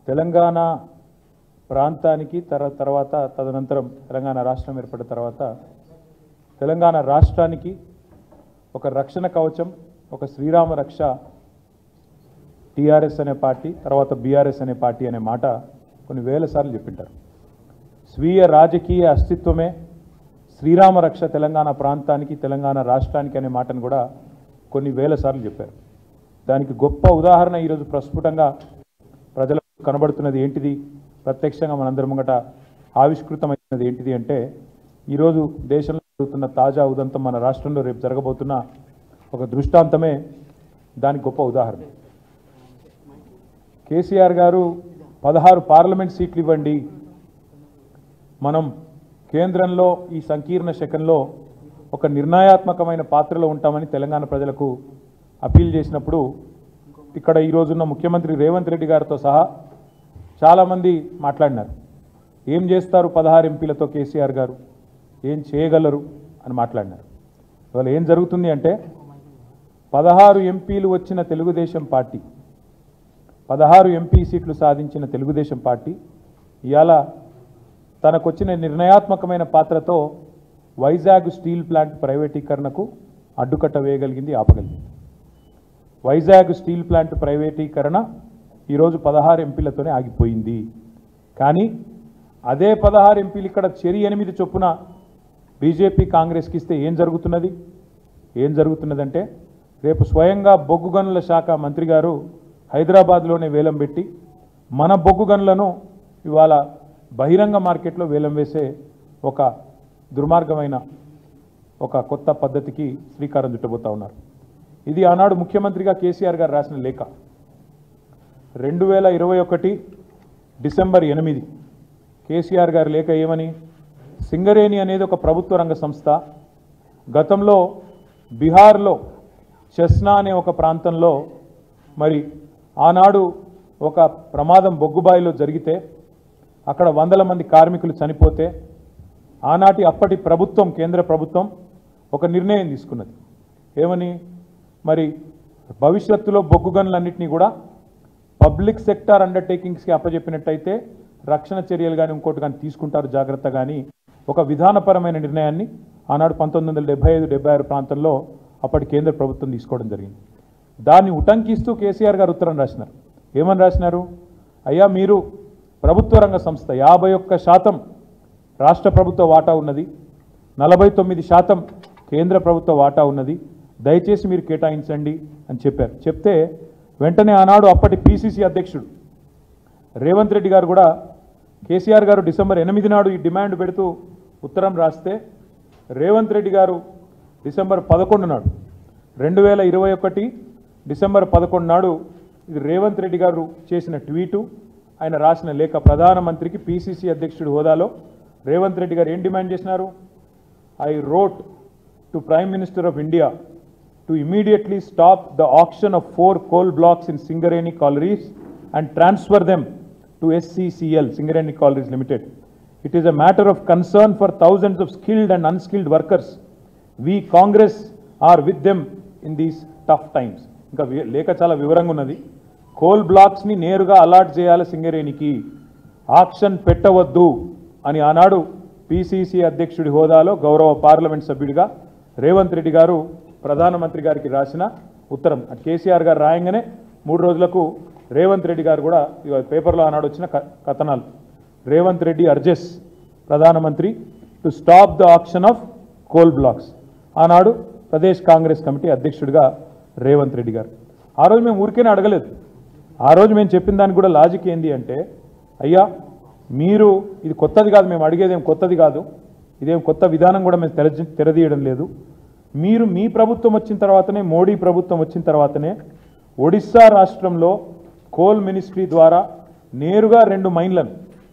తెలంగాణ ప్రాంతానికి తర తర్వాత తదనంతరం తెలంగాణ రాష్ట్రం ఏర్పడిన తర్వాత తెలంగాణ రాష్ట్రానికి ఒక రక్షణ కవచం ఒక శ్రీరామ రక్ష టీఆర్ఎస్ అనే పార్టీ తర్వాత బీఆర్ఎస్ అనే పార్టీ అనే మాట కొన్ని వేల సార్లు చెప్పింటారు స్వీయ రాజకీయ అస్తిత్వమే శ్రీరామ రక్ష తెలంగాణ ప్రాంతానికి తెలంగాణ రాష్ట్రానికి అనే మాటను కూడా కొన్ని వేల సార్లు చెప్పారు దానికి గొప్ప ఉదాహరణ ఈరోజు ప్రస్ఫుటంగా ప్రజలకు కనబడుతున్నది ఏంటిది ప్రత్యక్షంగా మనందరి ముంగట ఆవిష్కృతమైనది ఏంటిది అంటే ఈరోజు దేశంలో జరుగుతున్న తాజా ఉదంతం మన రాష్ట్రంలో రేపు జరగబోతున్న ఒక దృష్టాంతమే దానికి గొప్ప ఉదాహరణ కేసీఆర్ గారు పదహారు పార్లమెంట్ సీట్లు ఇవ్వండి మనం కేంద్రంలో ఈ సంకీర్ణ శకంలో ఒక నిర్ణయాత్మకమైన పాత్రలో ఉంటామని తెలంగాణ ప్రజలకు అప్పీల్ చేసినప్పుడు ఇక్కడ ఈరోజున్న ముఖ్యమంత్రి రేవంత్ రెడ్డి గారితో సహా చాలామంది మాట్లాడినారు ఏం చేస్తారు పదహారు ఎంపీలతో కేసీఆర్ గారు ఏం చేయగలరు అని మాట్లాడినారు ఇవాళ ఏం జరుగుతుంది అంటే పదహారు ఎంపీలు వచ్చిన తెలుగుదేశం పార్టీ పదహారు ఎంపీ సీట్లు సాధించిన తెలుగుదేశం పార్టీ ఇవాళ తనకొచ్చిన నిర్ణయాత్మకమైన పాత్రతో వైజాగ్ స్టీల్ ప్లాంట్ ప్రైవేటీకరణకు అడ్డుకట్ట వేయగలిగింది ఆపగలిగింది వైజాగ్ స్టీల్ ప్లాంట్ ప్రైవేటీకరణ ఈరోజు పదహారు ఎంపీలతోనే ఆగిపోయింది కానీ అదే పదహారు ఎంపీలు ఇక్కడ చెరి ఎనిమిది చొప్పున బీజేపీ కాంగ్రెస్కి ఇస్తే ఏం జరుగుతున్నది ఏం జరుగుతున్నదంటే రేపు స్వయంగా బొగ్గు గనుల శాఖ మంత్రి గారు హైదరాబాద్లోనే వేలం పెట్టి మన బొగ్గు గనులను ఇవాళ బహిరంగ మార్కెట్లో వేలం వేసే ఒక దుర్మార్గమైన ఒక కొత్త పద్ధతికి శ్రీకారం చుట్టబోతా ఉన్నారు ఇది ఆనాడు ముఖ్యమంత్రిగా కేసీఆర్ గారు రాసిన లేఖ రెండు వేల ఇరవై ఒకటి డిసెంబర్ ఎనిమిది కేసీఆర్ గారి లేఖ ఏమని సింగరేణి అనేది ఒక ప్రభుత్వ రంగ సంస్థ గతంలో బీహార్లో చెస్నా అనే ఒక ప్రాంతంలో మరి ఆనాడు ఒక ప్రమాదం బొగ్గుబాయిలో జరిగితే అక్కడ వందల మంది కార్మికులు చనిపోతే ఆనాటి అప్పటి ప్రభుత్వం కేంద్ర ప్రభుత్వం ఒక నిర్ణయం తీసుకున్నది ఏమని మరి భవిష్యత్తులో బొగ్గు గనులన్నింటినీ కూడా పబ్లిక్ సెక్టార్ అండర్టేకింగ్స్కి అప్పచెప్పినట్టయితే రక్షణ చర్యలు కానీ ఇంకోటి కానీ తీసుకుంటారు జాగ్రత్త కానీ ఒక విధానపరమైన నిర్ణయాన్ని ఆనాడు పంతొమ్మిది వందల డెబ్బై ఐదు డెబ్బై ఆరు ప్రాంతంలో అప్పటి కేంద్ర ప్రభుత్వం తీసుకోవడం జరిగింది దాన్ని ఉటంకిస్తూ కేసీఆర్ గారు ఉత్తరం రాసినారు ఏమని రాసినారు అయ్యా మీరు ప్రభుత్వ రంగ సంస్థ యాభై ఒక్క శాతం రాష్ట్ర ప్రభుత్వ వాటా ఉన్నది నలభై తొమ్మిది శాతం కేంద్ర ప్రభుత్వ వాటా ఉన్నది దయచేసి మీరు కేటాయించండి అని చెప్పారు చెప్తే వెంటనే ఆనాడు అప్పటి పిసిసి అధ్యక్షుడు రేవంత్ రెడ్డి గారు కూడా కేసీఆర్ గారు డిసెంబర్ ఎనిమిది నాడు ఈ డిమాండ్ పెడుతూ ఉత్తరం రాస్తే రేవంత్ రెడ్డి గారు డిసెంబర్ పదకొండు నాడు రెండు వేల ఇరవై ఒకటి డిసెంబర్ పదకొండు నాడు ఇది రేవంత్ రెడ్డి గారు చేసిన ట్వీటు ఆయన రాసిన లేఖ ప్రధానమంత్రికి పిసిసి అధ్యక్షుడి హోదాలో రేవంత్ రెడ్డి గారు ఏం డిమాండ్ చేసినారు I wrote to prime minister of India to immediately stop the auction of four coal blocks in Singareni Collieries and transfer them to SCCL, Singareni Collieries Limited. It is a matter of concern for thousands of skilled and unskilled workers. We Congress are with them in these tough times. ఇంకా వి- లేఖ చాలా వివరంగా ఉన్నది coal బ్లాక్స్ని నేరుగా allot చేయాలి సింగరేణికి auction పెట్టవద్దు అని ఆనాడు పిసిసి అధ్యక్షుడి హోదాలో గౌరవ పార్లమెంట్ సభ్యుడిగా రేవంత్ రెడ్డి గారు ప్రధానమంత్రి గారికి రాసిన ఉత్తరం అటు కేసీఆర్ గారు రాయంగానే మూడు రోజులకు రేవంత్ రెడ్డి గారు కూడా ఇవాళ పేపర్లో ఆనాడు వచ్చిన క- కథనాలు రేవంత్ రెడ్డి అర్జెస్ ప్రధానమంత్రి to stop the auction of coal blocks ఆనాడు ప్రదేశ్ కాంగ్రెస్ కమిటీ అధ్యక్షుడిగా రేవంత్ రెడ్డి గారు ఆ రోజు మేము ఊరికేనే అడగలేదు ఆ రోజు మేము చెప్పిన దానికి కూడా లాజిక్ ఏంది అంటే అయ్యా మీరు ఇది కొత్తది కాదు మేము అడిగేది ఏం కొత్తది కాదు ఇదేం కొత్త విధానం కూడా మేము తెర తెరదీయడం లేదు మీరు మీ ప్రభుత్వం వచ్చిన తర్వాతనే మోడీ ప్రభుత్వం వచ్చిన తర్వాతనే ఒడిస్సా రాష్ట్రంలో కోల్ మినిస్ట్రీ ద్వారా నేరుగా రెండు మైన్లను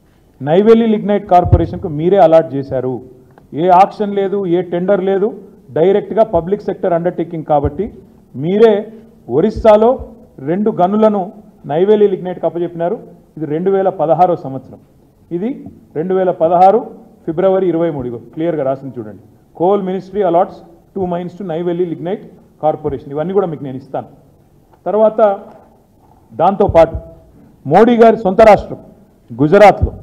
నైవేలి లిగ్నైట్ కార్పొరేషన్కు మీరే అలాట్ చేశారు ఏ ఆక్షన్ లేదు ఏ టెండర్ లేదు డైరెక్ట్గా పబ్లిక్ సెక్టర్ అండర్టేకింగ్ కాబట్టి మీరే ఒరిస్సాలో రెండు గనులను నైవేలి లిగ్నైట్కి అప్పచెప్పినారు ఇది రెండు వేల పదహారో సంవత్సరం ఇది రెండు వేల పదహారు ఫిబ్రవరి ఇరవై మూడు క్లియర్గా రాసింది చూడండి coal ministry allots two mines to Neyveli lignite corporation ఇవన్నీ కూడా మీకు నేను ఇస్తాను తర్వాత దాంతోపాటు మోడీ గారి సొంత రాష్ట్రం గుజరాత్లో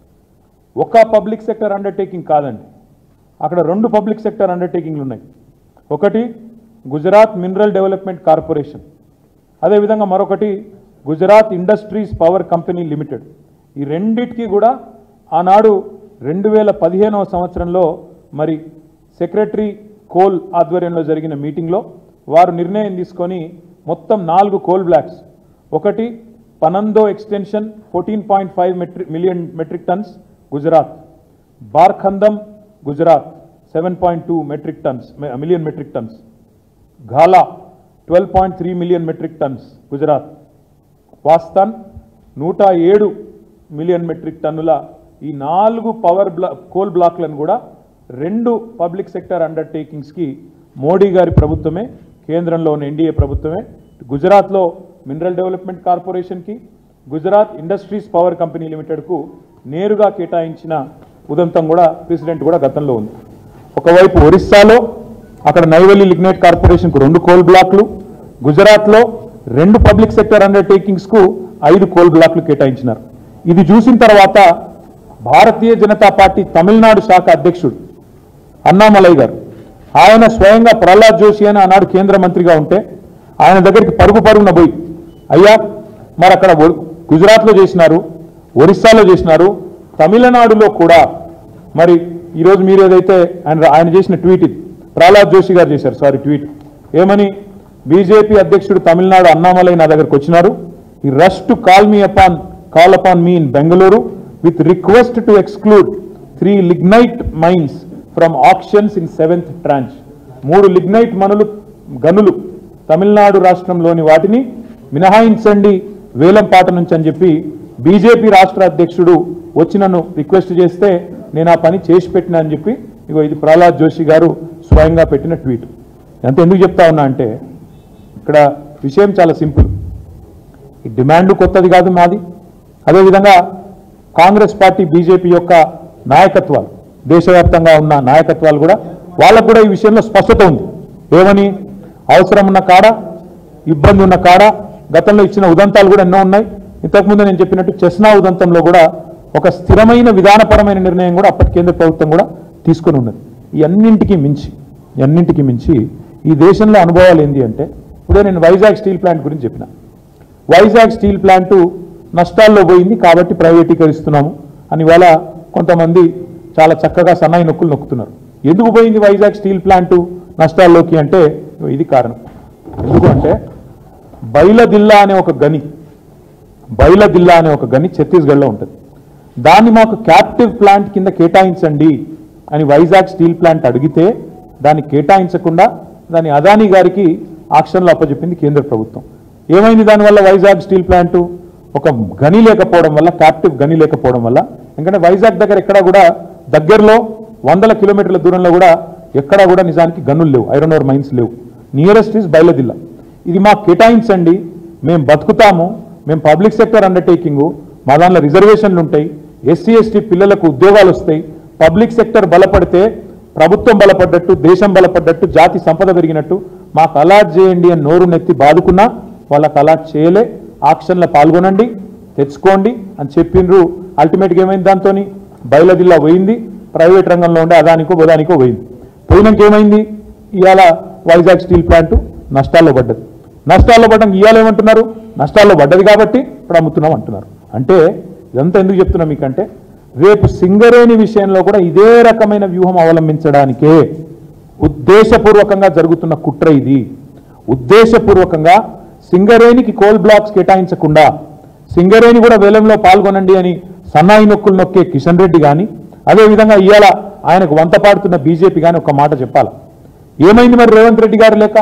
ఒక పబ్లిక్ సెక్టర్ అండర్టేకింగ్ కాదండి అక్కడ రెండు పబ్లిక్ సెక్టర్ అండర్టేకింగ్లు ఉన్నాయి ఒకటి గుజరాత్ మినరల్ డెవలప్మెంట్ కార్పొరేషన్ అదేవిధంగా మరొకటి Gujarat industries power company limited ఈ రెండిటికి కూడా ఆనాడు రెండు వేల పదిహేనవ సంవత్సరంలో మరి సెక్రటరీ కోల్ ఆధ్వర్యంలో జరిగిన మీటింగ్లో వారు నిర్ణయం తీసుకొని మొత్తం నాలుగు కోల్ బ్లాక్స్ ఒకటి పనందో extension fourteen point five metric million metric tons Gujarat బార్ఖందం Gujarat seven point two metric tons million metric tons ఘాలా twelve point three million metric tons Gujarat Vastan నూట ఏడు మిలియన్ మెట్రిక్ టన్నుల ఈ నాలుగు పవర్ బ్లా కోల్ బ్లాక్లను కూడా రెండు పబ్లిక్ సెక్టర్ అండర్టేకింగ్స్కి మోడీ గారి ప్రభుత్వమే కేంద్రంలో ఉన్న ఎన్డీఏ ప్రభుత్వమే గుజరాత్లో మినరల్ డెవలప్మెంట్ కార్పొరేషన్కి గుజరాత్ ఇండస్ట్రీస్ పవర్ కంపెనీ లిమిటెడ్కు నేరుగా కేటాయించిన ఉదంతం కూడా ప్రెసిడెంట్ కూడా గతంలో ఉంది ఒకవైపు ఒరిస్సాలో అక్కడ నైవల్లి లిగ్నైట్ కార్పొరేషన్కు రెండు కోల్ బ్లాక్లు గుజరాత్లో రెండు పబ్లిక్ సెక్టర్ అండర్టేకింగ్స్కు ఐదు కోల్ బ్లాక్లు కేటాయించినారు ఇది చూసిన తర్వాత భారతీయ జనతా పార్టీ తమిళనాడు శాఖ అధ్యక్షుడు అన్నామలై గారు ఆయన స్వయంగా ప్రహ్లాద్ జోషి అని ఆనాడు కేంద్ర మంత్రిగా ఉంటే ఆయన దగ్గరికి పరుగు పరుగున పోయి అయ్యా మరి అక్కడ ఒ- గుజరాత్లో చేసినారు ఒరిస్సాలో చేసినారు తమిళనాడులో కూడా మరి ఈరోజు మీరు ఏదైతే ఆయన ఆయన చేసిన ట్వీట్ ఇది ప్రహ్లాద్ జోషి గారు చేశారు సారీ ట్వీట్ ఏమని బీజేపీ అధ్యక్షుడు తమిళనాడు అన్నామలై నా దగ్గరకు వచ్చినారు ఈ rush to call me upon call upon me in Bengaluru with request to exclude three lignite mines from auctions in seventh tranche మూడు లిగ్నైట్ మనులు గనులు తమిళనాడు రాష్ట్రంలోని వాటిని మినహాయించండి వేలం పాట నుంచి అని చెప్పి బీజేపీ రాష్ట్ర అధ్యక్షుడు వచ్చి నన్ను రిక్వెస్ట్ చేస్తే నేను ఆ పని చేసి పెట్టినా అని చెప్పి ఇగో ఇది ప్రహ్లాద్ జోషి గారు స్వయంగా పెట్టిన ట్వీట్ ఎంత ఎందుకు చెప్తా ఉన్నా అంటే ఇక్కడ విషయం చాలా సింపుల్ ఈ డిమాండ్ కొత్తది కాదు మాది అదేవిధంగా కాంగ్రెస్ పార్టీ బీజేపీ యొక్క నాయకత్వాలు దేశవ్యాప్తంగా ఉన్న నాయకత్వాలు కూడా వాళ్ళకు కూడా ఈ విషయంలో స్పష్టత ఉంది ఏమని అవసరం ఉన్న కాడ ఇబ్బంది ఉన్న కాడ గతంలో ఇచ్చిన ఉదంతాలు కూడా ఎన్నో ఉన్నాయి ఇంతకుముందు నేను చెప్పినట్టు చెస్నా ఉదంతంలో కూడా ఒక స్థిరమైన విధానపరమైన నిర్ణయం కూడా అప్పటి కేంద్ర ప్రభుత్వం కూడా తీసుకొని ఉన్నది ఈ అన్నింటికి మించి ఈ అన్నింటికి మించి ఈ దేశంలో అనుభవాలు ఏంటి అంటే ఇప్పుడే నేను వైజాగ్ స్టీల్ ప్లాంట్ గురించి చెప్పిన వైజాగ్ స్టీల్ ప్లాంటు నష్టాల్లో పోయింది కాబట్టి ప్రైవేటీకరిస్తున్నాము అని ఇవాళ కొంతమంది చాలా చక్కగా సన్నాయి నొక్కులు నొక్కుతున్నారు ఎందుకు పోయింది వైజాగ్ స్టీల్ ప్లాంటు నష్టాల్లోకి అంటే ఇది కారణం ఎందుకు అంటే బైలదిల్లా అనే ఒక గని బైలదిల్లా అనే ఒక గని ఛత్తీస్గఢ్లో ఉంటుంది దాన్ని మాకు క్యాప్టివ్ ప్లాంట్ కింద కేటాయించండి అని వైజాగ్ స్టీల్ ప్లాంట్ అడిగితే దాన్ని కేటాయించకుండా దాని అదానీ గారికి ఆక్షన్లో అప్పచెప్పింది కేంద్ర ప్రభుత్వం ఏమైంది దానివల్ల వైజాగ్ స్టీల్ ప్లాంటు ఒక గని లేకపోవడం వల్ల క్యాప్టివ్ గని లేకపోవడం వల్ల ఎందుకంటే వైజాగ్ దగ్గర ఎక్కడా కూడా దగ్గరలో వందల కిలోమీటర్ల దూరంలో కూడా ఎక్కడా కూడా నిజానికి గనులు లేవు ఐరన్ ఓర్ మైన్స్ లేవు నియరెస్ట్ ఇస్ బయలుదిల్లా ఇది మాకు కేటాయించండి మేము బతుకుతాము మేము పబ్లిక్ సెక్టర్ అండర్టేకింగ్ మా దాంట్లో రిజర్వేషన్లు ఉంటాయి ఎస్సీ ఎస్టీ పిల్లలకు ఉద్యోగాలు వస్తాయి పబ్లిక్ సెక్టర్ బలపడితే ప్రభుత్వం బలపడ్డట్టు దేశం బలపడ్డట్టు జాతి సంపద పెరిగినట్టు మాకు అలాట్ చేయండి అని నోరు నెత్తి బాదుకున్నా వాళ్ళకి అలాట్ చేయలే ఆక్షన్లో పాల్గొనండి తెచ్చుకోండి అని చెప్పిండ్రు అల్టిమేట్గా ఏమైంది దాంతో బయలుదిల్లా పోయింది ప్రైవేట్ రంగంలో ఉండే అదానికో బదానికో పోయింది పోయినాక ఏమైంది ఇవాళ వైజాగ్ స్టీల్ ప్లాంట్ నష్టాల్లో పడ్డది నష్టాల్లో పడ్డం ఇవాళ ఏమంటున్నారు నష్టాల్లో పడ్డది కాబట్టి ఇప్పుడు అమ్ముతున్నాం అంటున్నారు అంటే ఇదంతా ఎందుకు చెప్తున్నా మీకంటే రేపు సింగరేణి విషయంలో కూడా ఇదే రకమైన వ్యూహం అవలంబించడానికే ఉద్దేశపూర్వకంగా జరుగుతున్న కుట్ర ఇది ఉద్దేశపూర్వకంగా సింగరేణికి కోల్ బ్లాక్స్ కేటాయించకుండా సింగరేణి కూడా వేలంలో పాల్గొనండి అని సన్నాయి నొక్కులు నొక్కే కిషన్ రెడ్డి కానీ అదేవిధంగా ఇవాళ ఆయనకు వంత పాడుతున్న బీజేపీ కానీ ఒక మాట చెప్పాలి ఏమైంది మరి రేవంత్ రెడ్డి గారు లేక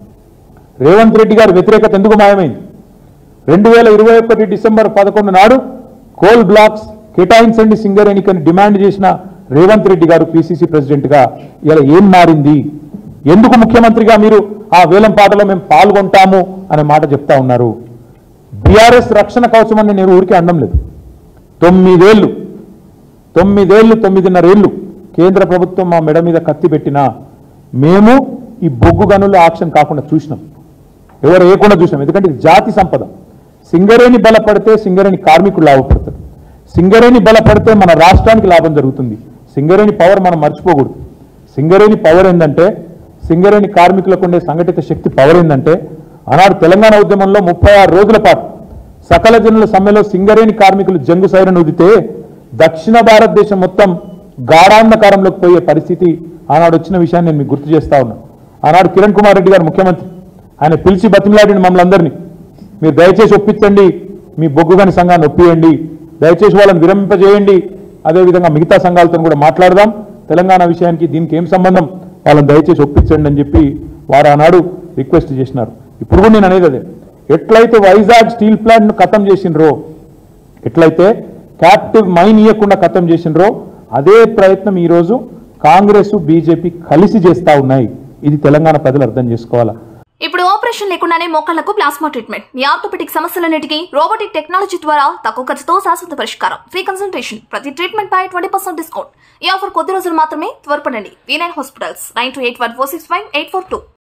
రేవంత్ రెడ్డి గారి వ్యతిరేకత ఎందుకు మాయమైంది రెండు వేల ఇరవై ఒకటి డిసెంబర్ పదకొండు నాడు కోల్ బ్లాక్స్ కేటాయించండి సింగరేణికి అని డిమాండ్ చేసిన రేవంత్ రెడ్డి గారు పిసిసి ప్రెసిడెంట్గా ఇలా ఏం మారింది ఎందుకు ముఖ్యమంత్రిగా మీరు ఆ వేలం పాటలో మేము పాల్గొంటాము అనే మాట చెప్తా ఉన్నారు బీఆర్ఎస్ రక్షణ కవచం అని నేను ఊరికే అనడం లేదు తొమ్మిదేళ్లు తొమ్మిదేళ్లు తొమ్మిదిన్నరేళ్లు కేంద్ర ప్రభుత్వం మా మెడ మీద కత్తి పెట్టినా మేము ఈ బొగ్గు గనుల ఆక్షన్ కాకుండా చూసినాం ఎవరు వేయకుండా చూసినాం ఎందుకంటే ఇది జాతి సంపద సింగరేణి బలపడితే సింగరేణి కార్మికులు లాభపడతారు సింగరేణి బలపడితే మన రాష్ట్రానికి లాభం జరుగుతుంది సింగరేణి పవర్ మనం మర్చిపోకూడదు సింగరేణి పవర్ ఏంటంటే సింగరేణి కార్మికులకు ఉండే సంఘటిత శక్తి పవర్ ఏంటంటే ఆనాడు తెలంగాణ ఉద్యమంలో ముప్పై ఆరు రోజుల పాటు సకల జనుల సమ్మెలో సింగరేణి కార్మికులు జంగు సైరను ఉదితే దక్షిణ భారతదేశం మొత్తం గాఢాంధకారంలోకి పోయే పరిస్థితి ఆనాడు వచ్చిన విషయాన్ని నేను మీకు గుర్తు చేస్తా ఉన్నా ఆనాడు కిరణ్ కుమార్ రెడ్డి గారు ముఖ్యమంత్రి ఆయన పిలిచి బతిమలాడిన మమ్మల్ని అందరినీ మీరు దయచేసి ఒప్పించండి మీ బొగ్గుగని సంఘాన్ని ఒప్పియండి దయచేసి వాళ్ళని విరమింపజేయండి అదేవిధంగా మిగతా సంఘాలతో కూడా మాట్లాడదాం తెలంగాణ విషయానికి దీనికి ఏం సంబంధం వాళ్ళని దయచేసి ఒప్పించండి అని చెప్పి వారు ఆనాడు రిక్వెస్ట్ చేసినారు ఇప్పుడు కూడా నేను అనేది అదే ఎట్లయితే వైజాగ్ స్టీల్ ప్లాంట్ను ఖతం చేసినరో ఎట్లయితే క్యాప్టివ్ మైన్ ఇవ్వకుండా ఖతం చేసినరో అదే ప్రయత్నం ఈరోజు కాంగ్రెస్ బీజేపీ కలిసి చేస్తా ఉన్నాయి ఇది తెలంగాణ ప్రజలు అర్థం చేసుకోవాలా ఇప్పుడు ఆపరేషన్ లేకుండానే మోకాళ్లకు ప్లాస్మా ట్రీట్మెంట్ మీ ఆర్థోపెటిక్ సమస్యలన్నిటికీ రోబోటిక్ టెక్నాలజీ ద్వారా తక్కువ ఖర్చుతో శాశ్వత పరిష్కారం ఫ్రీ కన్సల్టేషన్ ప్రతి ట్రీట్మెంట్ పై ట్వంటీ పర్సెంట్ డిస్కౌంట్ ఈ ఆఫర్ కొద్ది రోజులు మాత్రమే త్వరపడండి V nine hospitals nine two eight one four six five eight four two